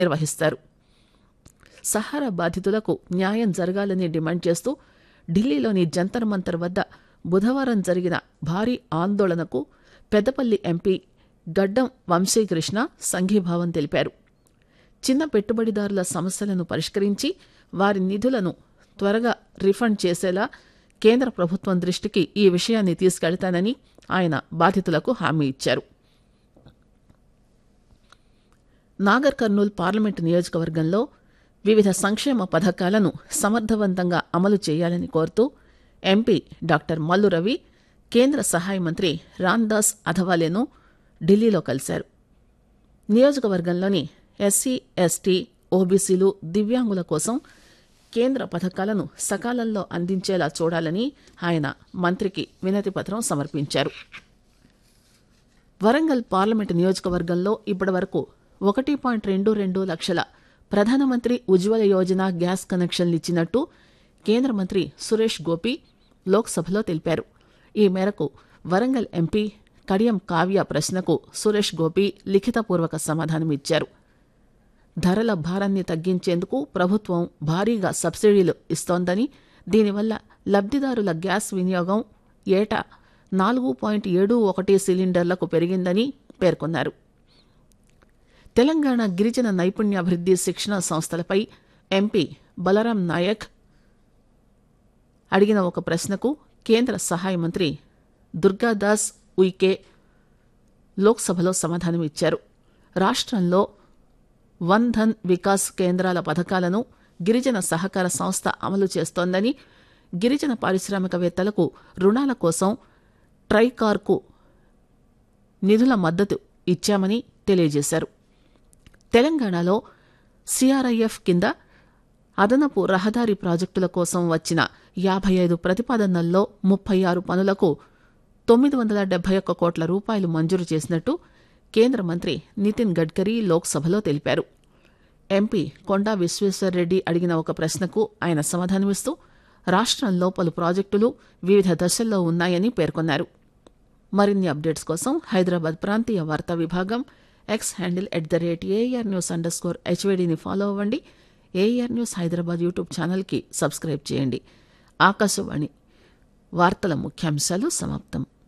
నిర్వహిస్తారు సహారా బాధితులకు న్యాయం జరగాలని డిమాండ్ చేస్తూ ఢిల్లీలోని జంతర్ మంతర్ వద్ద బుధవారం జరిగిన భారీ ఆందోళనకు పెద్దపల్లి ఎంపీ గడ్డం వంశీకృష్ణ సంఘీభావం తెలిపారు చిన్న పెట్టుబడిదారుల సమస్యలను పరిష్కరించి వారి నిధులను త్వరగా రిఫండ్ చేసేలా కేంద్ర ప్రభుత్వం దృష్టికి ఈ విషయాన్ని తీసుకెళ్తానని ఆయన బాధితులకు హామీ ఇచ్చారు నాగర్ కర్నూల్ పార్లమెంటు నియోజకవర్గంలో వివిధ సంక్షేమ పథకాలను సమర్థవంతంగా అమలు చేయాలని కోరుతూ ఎంపీ డాక్టర్ మల్లు రవి కేంద్ర సహాయ మంత్రి రామ్దాస్ అథవాలేను ఢిల్లీలో కలిశారు నియోజకవర్గంలోని ఎస్సీ ఎస్టీ ఓబీసీలు దివ్యాంగుల కోసం కేంద్ర పథకాలను సకాలంలో అందించేలా చూడాలని ఆయన మంత్రికి వినతి పత్రం సమర్పించారు వరంగల్ పార్లమెంటు నియోజకవర్గంలో ఇప్పటివరకు ఒకటి పాయింట్ రెండు రెండు లక్షల ప్రధానమంత్రి ఉజ్వల యోజన గ్యాస్ కనెక్షన్లు ఇచ్చినట్టు కేంద్ర మంత్రి సురేష్ గోపి లోక్సభలో తెలిపారు ఈ మేరకు వరంగల్ ఎంపీ కడియం కావ్య ప్రశ్నకు సురేష్ గోపి లిఖితపూర్వక సమాధానమిచ్చారు ధరల భారాన్ని తగ్గించేందుకు ప్రభుత్వం భారీగా సబ్సిడీలు ఇస్తోందని దీనివల్ల లబ్దిదారుల గ్యాస్ వినియోగం ఏటా నాలుగు పాయింట్ ఏడు ఒకటి సిలిండర్లకు పెరిగిందని పేర్కొన్నారు తెలంగాణ గిరిజన నైపుణ్యాభివృద్ది శిక్షణ సంస్థలపై ఎంపీ బలరాం నాయక్ అడిగిన ఒక ప్రశ్నకు కేంద్ర సహాయ మంత్రి దుర్గాదాస్ ఉయికే లోక్సభలో సమాధానమిచ్చారు రాష్ట్రంలో వన్ ధన్ వికాస్ కేంద్రాల పథకాలను గిరిజన సహకార సంస్థ అమలు చేస్తోందని గిరిజన పారిశ్రామికవేత్తలకు రుణాల కోసం ట్రైకార్కు నిధుల మద్దతు ఇచ్చామని తెలియజేశారు తెలంగాణలో సిఆర్ఐఎఫ్ కింద అదనపు రహదారి ప్రాజెక్టుల కోసం వచ్చిన యాభై ఐదు ప్రతిపాదనల్లో ముప్పై ఆరు పనులకు తొమ్మిది వందల డెబ్బై ఒక్క కోట్ల రూపాయలు మంజూరు చేసినట్టు కేంద్ర మంత్రి నితిన్ గడ్కరీ లోక్సభలో తెలిపారు ఎంపీ కొండా విశ్వేశ్వర్రెడ్డి అడిగిన ఒక ప్రశ్నకు ఆయన సమాధానమిస్తూ రాష్ట్రంలో పలు ప్రాజెక్టులు వివిధ దశల్లో ఉన్నాయని పేర్కొన్నారు మరిన్ని అప్డేట్స్ కోసం హైదరాబాద్ ప్రాంతీయ వార్తా విభాగం X handle at the rate AR news underscore స్కోర్ హెచ్వేడిని ఫాలో అవ్వండి ఏఆర్ న్యూస్ హైదరాబాద్ యూట్యూబ్ ఛానల్కి సబ్స్క్రైబ్ చేయండి ఆకాశవాణి వార్తల ముఖ్యాంశాలు సమాప్తం